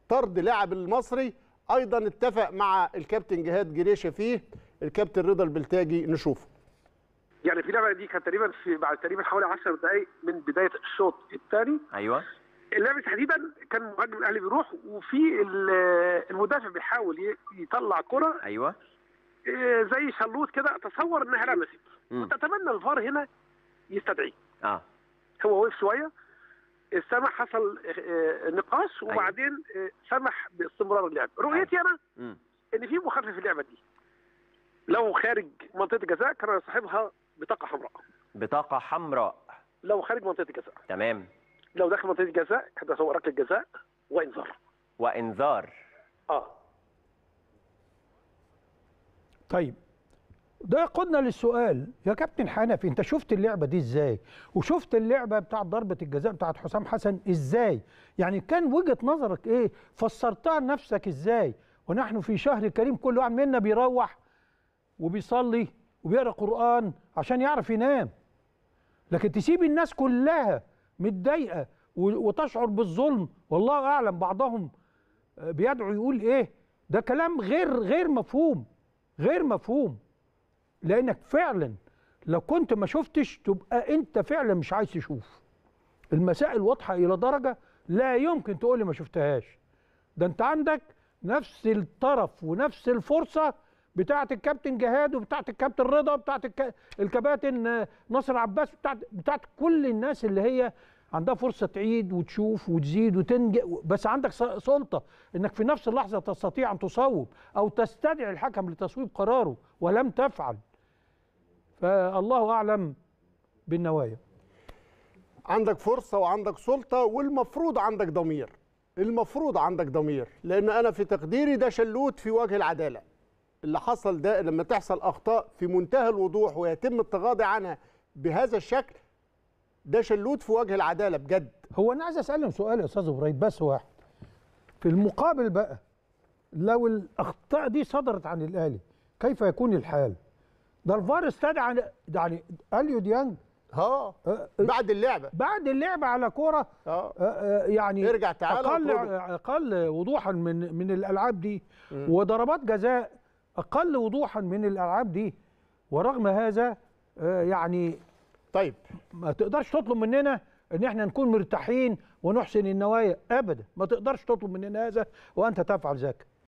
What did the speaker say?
طرد لاعب المصري ايضا اتفق مع الكابتن جهاد جريشه فيه الكابتن رضا البلتاجي نشوفه يعني في اللعبه دي كانت تقريبا في بعد تقريبا حوالي 10 دقائق من بدايه الشوط الثاني ايوه اللعبه تحديدا كان مهاجم الاهلي بيروح وفي ال- المدافع بيحاول ي- يطلع كره ايوه إيه، زي شلوط كده تصور انها لمست مم. وتتمنى الفار هنا يستدعيه اه هو وقف شويه سمح حصل آه، نقاش وبعدين آه، سمح باستمرار اللعب رؤيتي انا مم. ان في مخالفه في اللعبه دي لو خارج منطقه الجزاء كان يصاحبها بطاقه حمراء بطاقه حمراء لو خارج منطقه الجزاء تمام لو داخل منطقه الجزاء كان يصور ركله الجزاء وانذار وانذار اه طيب ده يقودنا للسؤال يا كابتن حنفي انت شفت اللعبه دي ازاي وشفت اللعبه بتاعت ضربه الجزاء بتاعت حسام حسن ازاي يعني كان وجهه نظرك ايه فسرتها لنفسك ازاي ونحن في شهر كريم كل واحد منا بيروح وبيصلي وبيقرا قران عشان يعرف ينام لكن تسيب الناس كلها متضايقه و- وتشعر بالظلم والله اعلم بعضهم آه، بيدعو يقول ايه ده كلام غير غير مفهوم غير مفهوم لانك فعلا لو كنت ما شفتش تبقى انت فعلا مش عايز تشوف المسائل واضحه الى درجه لا يمكن تقول لي ما شفتهاش ده انت عندك نفس الطرف ونفس الفرصه بتاعه الكابتن جهاد وبتاعه الكابتن رضا بتاعه الك... الكباتن آه، ناصر عباس بتاعه بتاعه كل الناس اللي هي عندها فرصه تعيد وتشوف وتزيد وتنجح بس عندك س- سلطه انك في نفس اللحظه تستطيع ان تصوب او تستدعي الحكم لتصويب قراره ولم تفعل فالله اعلم بالنوايا عندك فرصة وعندك سلطة والمفروض عندك ضمير المفروض عندك ضمير لأن أنا في تقديري ده شلوت في وجه العدالة اللي حصل ده لما تحصل أخطاء في منتهى الوضوح ويتم التغاضي عنها بهذا الشكل ده شلوت في وجه العدالة بجد هو انا عايز اسالهم سؤال يا استاذ ابراهيم بس واحد في المقابل بقى لو الاخطاء دي صدرت عن الاهلي كيف يكون الحال ده الفار استدعى يعني اليو ديانج ها بعد اللعبة بعد اللعبه على كوره اه آه، آه، يعني ارجع تعالى اقل واطرده. اقل وضوحا من من الالعاب دي وضربات جزاء اقل وضوحا من الالعاب دي ورغم هذا آه، يعني طيب ما تقدرش تطلب مننا ان احنا نكون مرتاحين ونحسن النوايا ابدا ما تقدرش تطلب مننا هذا وانت تفعل ذاك